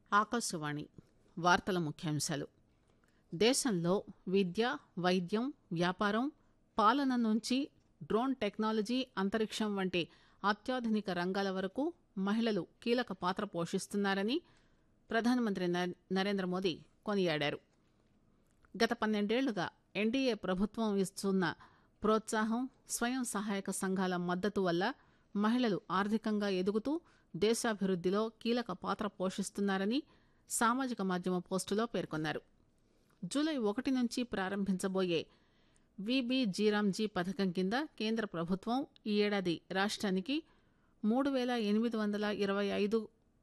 ఆకాశవాణి వార్తల ముఖ్యాంశాలు దేశంలో విద్య వైద్యం వ్యాపారం పాలన నుంచి డ్రోన్ టెక్నాలజీ అంతరిక్షం వంటి అత్యాధునిక రంగాల వరకు మహిళలు కీలక పాత్ర పోషిస్తున్నారని ప్రధానమంత్రి నరే- నరేంద్ర మోదీ కొనియాడారు గత పన్నెండేళ్లుగా ఎన్డీఏ ప్రభుత్వం ఇస్తున్న ప్రోత్సాహం స్వయం సహాయక సంఘాల మద్దతు వల్ల మహిళలు ఆర్థికంగా ఎదుగుతూ దేశాభివృద్దిలో కీలక పాత్ర పోషిస్తున్నారని సామాజిక మాధ్యమ పోస్టులో పేర్కొన్నారు జూలై ఒకటి నుంచి ప్రారంభించబోయే విబిజీరామ్జీ పథకం కింద కేంద్ర ప్రభుత్వం ఈ ఏడాది రాష్ట్రానికి మూడు వేల ఎనిమిది వందల ఇరవై ఐదు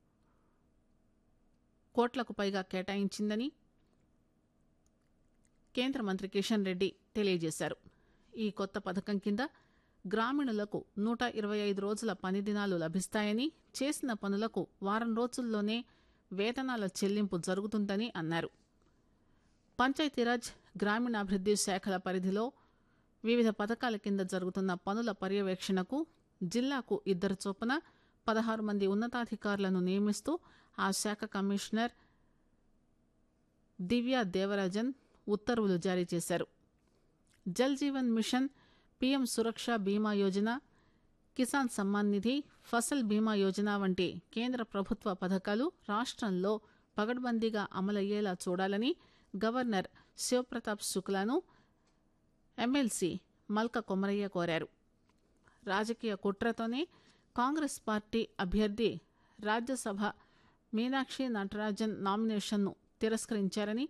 కోట్లకు పైగా కేటాయించిందని కేంద్ర మంత్రి కిషన్ రెడ్డి తెలియజేశారు ఈ కొత్త పథకం కింద గ్రామీణులకు నూట ఇరవై ఐదు రోజుల పని దినాలు లభిస్తాయని చేసిన పనులకు వారం రోజుల్లోనే వేతనాల చెల్లింపు జరుగుతుందని అన్నారు పంచాయతీరాజ్ గ్రామీణాభివృద్ది శాఖల పరిధిలో వివిధ పథకాల కింద జరుగుతున్న పనుల పర్యవేక్షణకు జిల్లాకు ఇద్దరు చొప్పున పదహారు మంది ఉన్నతాధికారులను నియమిస్తూ ఆ శాఖ కమిషనర్ దివ్యా దేవరాజన్ ఉత్తర్వులు జారీ చేశారు జల్ జీవన్ మిషన్ పీఎం సురక్ష బీమా యోజన కిసాన్ సమ్మాన్ నిధి ఫసల్ బీమా యోజన వంటి కేంద్ర ప్రభుత్వ పథకాలు రాష్ట్రంలో పగడ్బందీగా అమలయ్యేలా చూడాలని గవర్నర్ శివప్రతాప్ శుక్లాను ఎమ్మెల్సీ మల్క కొమరయ్య కోరారు రాజకీయ కుట్రతోనే కాంగ్రెస్ పార్టీ అభ్యర్థి రాజ్యసభ మీనాక్షి నటరాజన్ నామినేషన్ను తిరస్కరించారని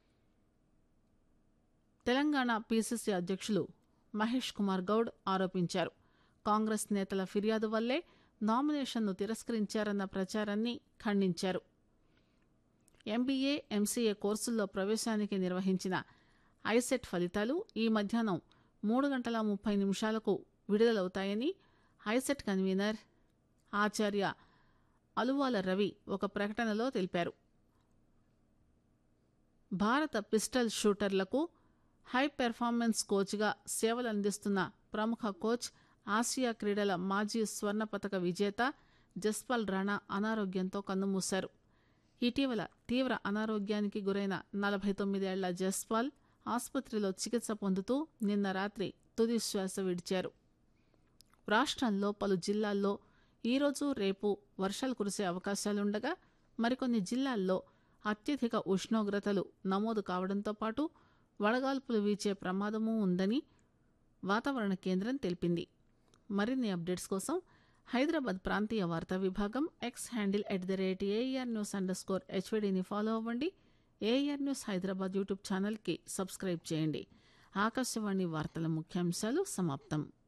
తెలంగాణ పీసీసీ అధ్యక్షులు మహేష్ కుమార్ గౌడ్ ఆరోపించారు కాంగ్రెస్ నేతల ఫిర్యాదు వల్లే నామినేషన్ను తిరస్కరించారన్న ప్రచారాన్ని ఖండించారు ఎంబీఏ ఎంసీఏ కోర్సుల్లో ప్రవేశానికి నిర్వహించిన ఐసెట్ ఫలితాలు ఈ మధ్యాహ్నం మూడు గంటల ముప్పై నిమిషాలకు విడుదలవుతాయని ఐసెట్ కన్వీనర్ ఆచార్య అలువాల రవి ఒక ప్రకటనలో తెలిపారు భారత పిస్టల్ షూటర్లకు హై పెర్ఫార్మెన్స్ కోచ్గా సేవలందిస్తున్న ప్రముఖ కోచ్ ఆసియా క్రీడల మాజీ స్వర్ణ పతక విజేత జస్పాల్ రాణా అనారోగ్యంతో కన్నుమూశారు ఇటీవల తీవ్ర అనారోగ్యానికి గురైన నలభై తొమ్మిదేళ్ల జస్పాల్ ఆసుపత్రిలో చికిత్స పొందుతూ నిన్న రాత్రి తుది శ్వాస విడిచారు రాష్ట్రంలో పలు జిల్లాల్లో ఈరోజు రేపు వర్షాలు కురిసే అవకాశాలుండగా మరికొన్ని జిల్లాల్లో అత్యధిక ఉష్ణోగ్రతలు నమోదు కావడంతో పాటు వడగాల్పులు వీచే ప్రమాదమూ ఉందని వాతావరణ కేంద్రం తెలిపింది మరిన్ని అప్డేట్స్ కోసం హైదరాబాద్ ప్రాంతీయ వార్తా విభాగం X handle at the rate AIR news underscore హెచ్వీడీని ఫాలో అవ్వండి ఏఆర్ న్యూస్ హైదరాబాద్ యూట్యూబ్ ఛానల్కి సబ్స్క్రైబ్ చేయండి ఆకాశవాణి వార్తల ముఖ్యాంశాలు సమాప్తం